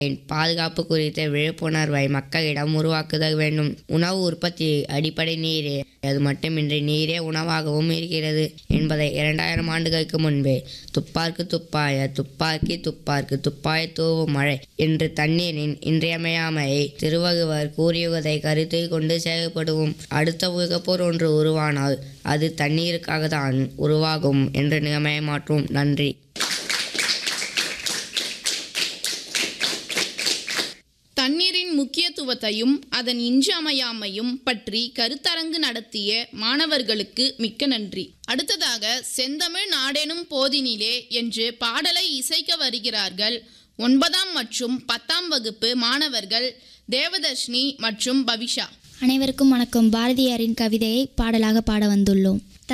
பாதுகாப்பு குறித்த விழிப்புணர்வை மக்களிடம் உருவாக்குதல் வேண்டும் உணவு உற்பத்தி அடிப்படை நீரே அது மட்டுமின்றி நீரே உணவாகவும் இருக்கிறது என்பதை இரண்டாயிரம் ஆண்டுகளுக்கு முன்பே துப்பார்க்கு துப்பாய துப்பாக்கி துப்பார்க்கு துப்பாய தூவும் மழை என்று தண்ணீரின் இன்றியமையாமையை திருவள்ளுவர் கூறியுவதை கருத்தில் கொண்டு செயல்படுவோம் அடுத்த உலகப்போர் ஒன்று உருவானால் அது தண்ணீருக்காக தான் உருவாகும் என்று நிலைமையை மாற்றும் நன்றி தண்ணீரின் முக்கியத்துவத்தையும் அதன் இன்றியமையாமையும் பற்றி கருத்தரங்கு நடத்திய மாணவர்களுக்கு மிக்க நன்றி அடுத்ததாக செந்தமிழ் நாடெனும் போதினிலே என்று பாடலை இசைக்க வருகிறார்கள் ஒன்பதாம் மற்றும் பத்தாம் வகுப்பு மாணவர்கள் தேவதர்ஷினி மற்றும் பவிஷா அனைவருக்கும் வணக்கம் பாரதியாரின் கவிதையை பாடலாக பாட வந்துள்ளோம்